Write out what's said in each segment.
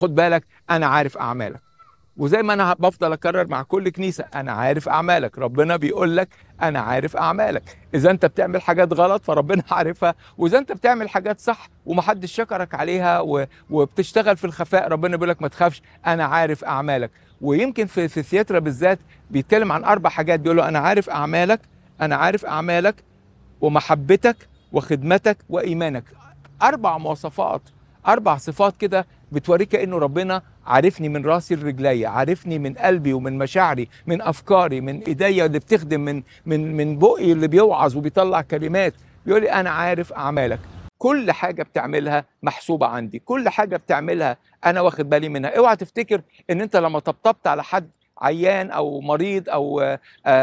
خد بالك انا عارف اعمالك وزي ما انا بفضل اكرر مع كل كنيسه انا عارف اعمالك ربنا بيقول لك انا عارف اعمالك اذا انت بتعمل حاجات غلط فربنا عارفها واذا انت بتعمل حاجات صح ومحدش شكرك عليها و... وبتشتغل في الخفاء ربنا بيقول لك ما تخافش انا عارف اعمالك ويمكن في في ثياترا بالذات بيتكلم عن اربع حاجات بيقول له انا عارف اعمالك انا عارف اعمالك ومحبتك وخدمتك وايمانك اربع مواصفات اربع صفات كده بتوريك انه ربنا عارفني من راسي لرجلي عارفني من قلبي ومن مشاعري من افكاري من ايديا اللي بتخدم من من من بقي اللي بيوعظ وبيطلع كلمات بيقول لي انا عارف اعمالك كل حاجه بتعملها محسوبه عندي كل حاجه بتعملها انا واخد بالي منها اوعى تفتكر ان انت لما طبطبت على حد عيان او مريض او آآ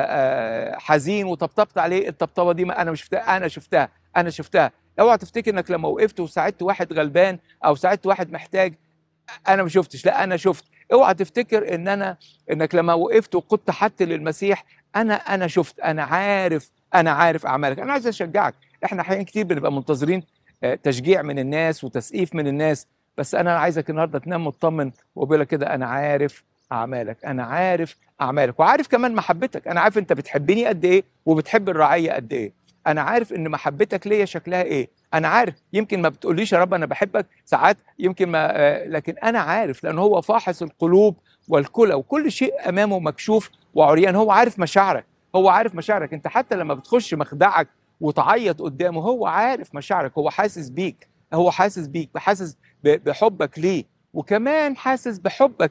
آآ حزين وطبطبت عليه الطبطبه دي ما انا مش شفتها انا شفتها انا شفتها اوعى تفتكر انك لما وقفت وساعدت واحد غلبان او ساعدت واحد محتاج انا ما شفتش لا انا شفت اوعى تفتكر ان انا انك لما وقفت وقدت حتى للمسيح انا انا شفت انا عارف انا عارف اعمالك انا عايز اشجعك احنا احيانا كتير بنبقى منتظرين تشجيع من الناس وتسقيف من الناس بس انا عايزك النهارده تنام مطمن وبلا كده انا عارف اعمالك انا عارف اعمالك وعارف كمان محبتك انا عارف انت بتحبني قد ايه وبتحب الرعيه قد ايه انا عارف ان محبتك ليا شكلها ايه انا عارف يمكن ما بتقوليش يا رب انا بحبك ساعات يمكن ما لكن انا عارف لان هو فاحص القلوب والكلى وكل شيء امامه مكشوف وعريان هو عارف مشاعرك هو عارف مشاعرك انت حتى لما بتخش مخدعك وتعيط قدامه هو عارف مشاعرك هو حاسس بيك هو حاسس بيك حاسس بحبك ليه وكمان حاسس بحبك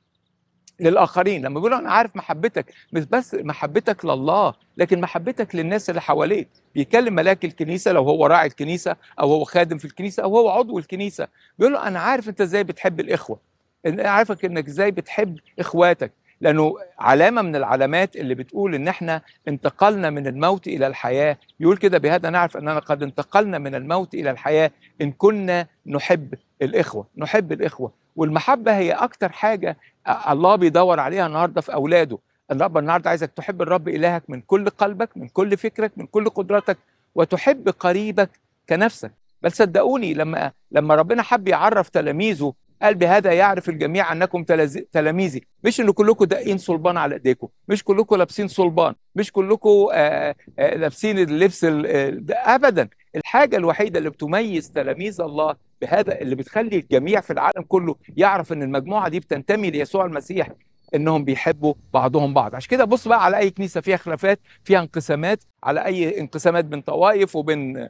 للاخرين لما بيقولوا انا عارف محبتك مش بس محبتك لله لكن محبتك للناس اللي حواليك بيكلم ملاك الكنيسه لو هو راعي الكنيسه او هو خادم في الكنيسه او هو عضو الكنيسه بيقول له انا عارف انت ازاي بتحب الاخوه انا عارفك انك ازاي بتحب اخواتك لانه علامه من العلامات اللي بتقول ان احنا انتقلنا من الموت الى الحياه يقول كده بهذا نعرف اننا قد انتقلنا من الموت الى الحياه ان كنا نحب الاخوه نحب الاخوه والمحبه هي اكتر حاجه الله بيدور عليها النهارده في اولاده الرب النهارده عايزك تحب الرب الهك من كل قلبك من كل فكرك من كل قدرتك وتحب قريبك كنفسك بل صدقوني لما لما ربنا حب يعرف تلاميذه قال بهذا يعرف الجميع انكم تلاميذي مش ان كلكم داقين صلبان على ايديكم مش كلكم لابسين صلبان مش كلكم لابسين اللبس ابدا الحاجه الوحيده اللي بتميز تلاميذ الله بهذا اللي بتخلي الجميع في العالم كله يعرف ان المجموعه دي بتنتمي ليسوع المسيح انهم بيحبوا بعضهم بعض عشان كده بص بقى على اي كنيسه فيها خلافات فيها انقسامات على اي انقسامات بين طوائف وبين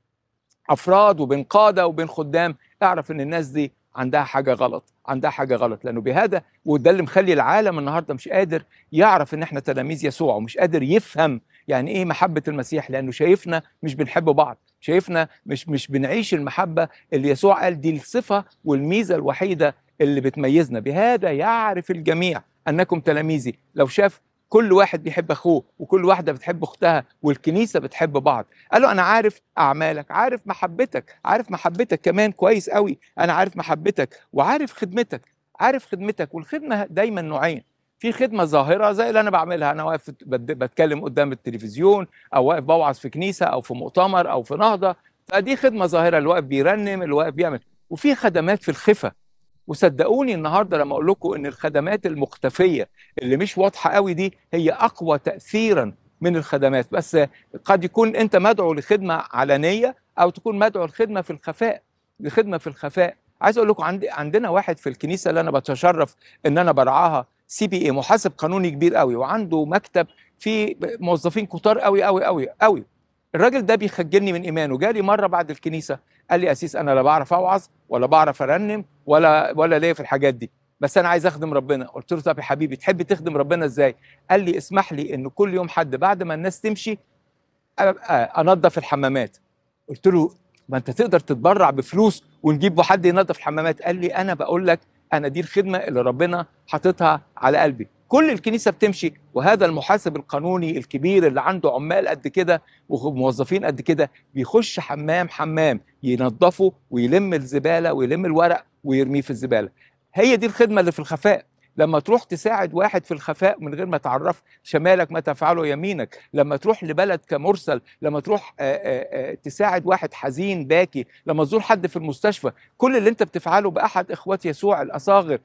افراد وبين قاده وبين خدام اعرف ان الناس دي عندها حاجه غلط عندها حاجه غلط لانه بهذا وده اللي مخلي العالم النهارده مش قادر يعرف ان احنا تلاميذ يسوع ومش قادر يفهم يعني ايه محبه المسيح لانه شايفنا مش بنحب بعض شايفنا مش مش بنعيش المحبه اللي يسوع قال دي الصفه والميزه الوحيده اللي بتميزنا بهذا يعرف الجميع انكم تلاميذي لو شاف كل واحد بيحب اخوه وكل واحده بتحب اختها والكنيسه بتحب بعض قال له انا عارف اعمالك عارف محبتك عارف محبتك كمان كويس قوي انا عارف محبتك وعارف خدمتك عارف خدمتك والخدمه دايما نوعين في خدمه ظاهره زي اللي انا بعملها انا واقف بتكلم قدام التلفزيون او واقف بوعظ في كنيسه او في مؤتمر او في نهضه فدي خدمه ظاهره اللي واقف بيرنم اللي واقف بيعمل وفي خدمات في الخفه وصدقوني النهارده لما اقول لكم ان الخدمات المختفيه اللي مش واضحه قوي دي هي اقوى تاثيرا من الخدمات بس قد يكون انت مدعو لخدمه علنيه او تكون مدعو لخدمه في الخفاء لخدمه في الخفاء عايز اقول لكم عندي عندنا واحد في الكنيسه اللي انا بتشرف ان انا برعاها سي بي اي محاسب قانوني كبير قوي وعنده مكتب فيه موظفين كتار قوي قوي قوي قوي الراجل ده بيخجلني من ايمانه جالي مره بعد الكنيسه قال لي اسيس انا لا بعرف اوعظ ولا بعرف ارنم ولا ولا ليا في الحاجات دي بس انا عايز اخدم ربنا قلت له طب يا حبيبي تحب تخدم ربنا ازاي قال لي اسمح لي ان كل يوم حد بعد ما الناس تمشي انظف الحمامات قلت له ما انت تقدر تتبرع بفلوس ونجيب حد ينظف الحمامات قال لي انا بقول لك انا دي الخدمه اللي ربنا حاططها على قلبي كل الكنيسه بتمشي وهذا المحاسب القانوني الكبير اللي عنده عمال قد كده وموظفين قد كده بيخش حمام حمام ينظفه ويلم الزباله ويلم الورق ويرميه في الزباله هي دي الخدمه اللي في الخفاء لما تروح تساعد واحد في الخفاء من غير ما تعرف شمالك ما تفعله يمينك لما تروح لبلد كمرسل لما تروح آه، آه، آه، تساعد واحد حزين باكي لما تزور حد في المستشفى كل اللي انت بتفعله باحد اخوات يسوع الاصاغر